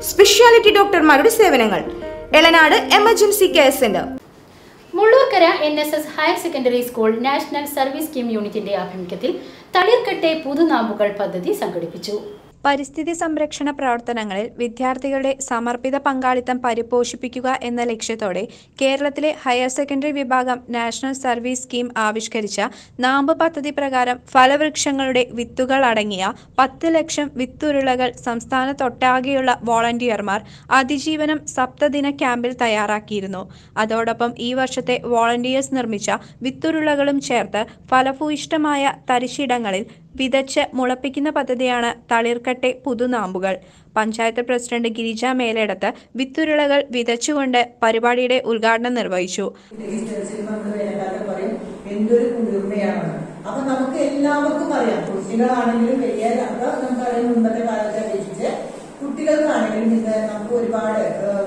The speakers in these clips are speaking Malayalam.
സ്പെഷ്യാലിറ്റി ഡോക്ടർമാരുടെ സേവനങ്ങൾ Elanad emergency care centre Mullurkara N S S higher secondary school national service scheme യൂണിറ്റിന്റെ ആഭിമുഖ്യത്തിൽ തളിർക്കട്ടെ പുതുനാമ്പുകൾ പദ്ധതി സംഘടിപ്പിച്ചു പരിസ്ഥിതി സംരക്ഷണ പ്രവർത്തനങ്ങളിൽ വിദ്യാർത്ഥികളുടെ സമർപ്പിത പങ്കാളിത്തം പരിപോഷിപ്പിക്കുക എന്ന ലക്ഷ്യത്തോടെ കേരളത്തിലെ ഹയർ സെക്കൻഡറി വിഭാഗം നാഷണൽ സർവീസ് സ്കീം ആവിഷ്കരിച്ച നാമ്പ് പദ്ധതി പ്രകാരം ഫലവൃക്ഷങ്ങളുടെ വിത്തുകൾ അടങ്ങിയ പത്ത് ലക്ഷം വിത്തുരുളകൾ സംസ്ഥാനത്തൊട്ടാകെയുള്ള വോളണ്ടിയർമാർ അതിജീവനം സപ്തദിന ക്യാമ്പിൽ തയ്യാറാക്കിയിരുന്നു അതോടൊപ്പം ഈ വർഷത്തെ വോളണ്ടിയേഴ്സ് നിർമ്മിച്ച വിത്തുരുളകളും ചേർത്ത് ഫലഭൂയിഷ്ടമായ തരിശിടങ്ങളിൽ വിതച്ച് മുളപ്പിക്കുന്ന പദ്ധതിയാണ് തളിർക്കട്ടെ പുതുനാമ്പുകൾ പഞ്ചായത്ത് പ്രസിഡന്റ് ഗിരിജ മേലേടത്ത് വിത്തുരുളകൾ വിതച്ചുകൊണ്ട് പരിപാടിയുടെ ഉദ്ഘാടനം നിർവഹിച്ചു ഈ സിനിമ നമ്മൾ വേനൽക്കാലത്ത് പറയും എന്തൊരു കുളിർമയാണെന്ന് അപ്പൊ നമുക്ക് എല്ലാവർക്കും അറിയാം കുട്ടികളാണെങ്കിലും വലിയ അപ്പൊ നമുക്കറിയാം മുമ്പത്തെ കാലത്തെ അപേക്ഷിച്ച് കുട്ടികൾക്കാണെങ്കിലും ഇന്ന് നമുക്ക് ഒരുപാട്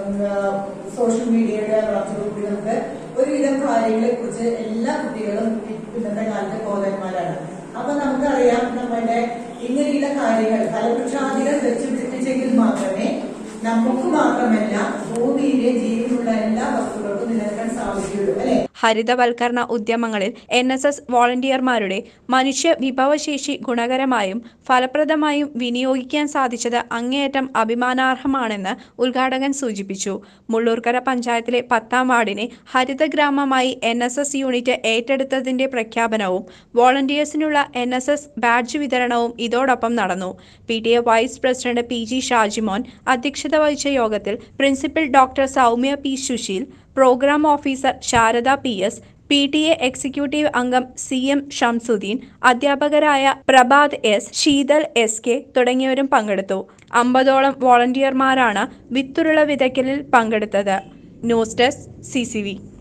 സോഷ്യൽ മീഡിയയുടെ വളർച്ചയോടുകൂടി നമുക്ക് ഒരുവിധം കാര്യങ്ങളെ കുറിച്ച് എല്ലാ കുട്ടികളും ഇന്നത്തെ കാലത്ത് ബോധന്മാരാണ് അപ്പൊ നമുക്കറിയാം നമ്മുടെ ഇങ്ങനെയുള്ള കാര്യങ്ങൾ ഫലവൃക്ഷാദികൾ വെച്ച് പിടിപ്പിച്ചെങ്കിൽ മാത്രമേ നമുക്ക് മാത്രമല്ല ഭൂമിയിലെ ജീവനുള്ള എല്ലാ വസ്തുക്കൾക്കും നിലനിൽക്കാൻ സാധിക്കുകയുള്ളൂ അല്ലെ ഹരിതവൽക്കരണ ഉദ്യമങ്ങളിൽ എൻ എസ് എസ് വോളണ്ടിയർമാരുടെ മനുഷ്യ വിഭവശേഷി ഗുണകരമായും ഫലപ്രദമായും വിനിയോഗിക്കാൻ സാധിച്ചത് അങ്ങേയറ്റം അഭിമാനാർഹമാണെന്ന് ഉദ്ഘാടകൻ സൂചിപ്പിച്ചു മുള്ളൂർക്കര പഞ്ചായത്തിലെ പത്താം വാർഡിനെ ഹരിത ഗ്രാമമായി എൻ എസ് എസ് യൂണിറ്റ് ഏറ്റെടുത്തതിന്റെ പ്രഖ്യാപനവും വോളണ്ടിയേഴ്സിനുള്ള എൻ എസ് എസ് ബാഡ്ജ് വിതരണവും ഇതോടൊപ്പം നടന്നു P T A vice president P G Shajimon അധ്യക്ഷത വഹിച്ച യോഗത്തിൽ principal doctor Soumya P Susheel programme officer Sharada P S P T A executive അംഗം സി എം ഷംസുദ്ദീൻ അധ്യാപകരായ Prabhath S Sheethal S K തുടങ്ങിയവരും പങ്കെടുത്തു അമ്പതോളം വോളണ്ടിയർമാരാണ് വിത്തുരുള വിതയ്ക്കലിൽ പങ്കെടുത്തത് news desk C C V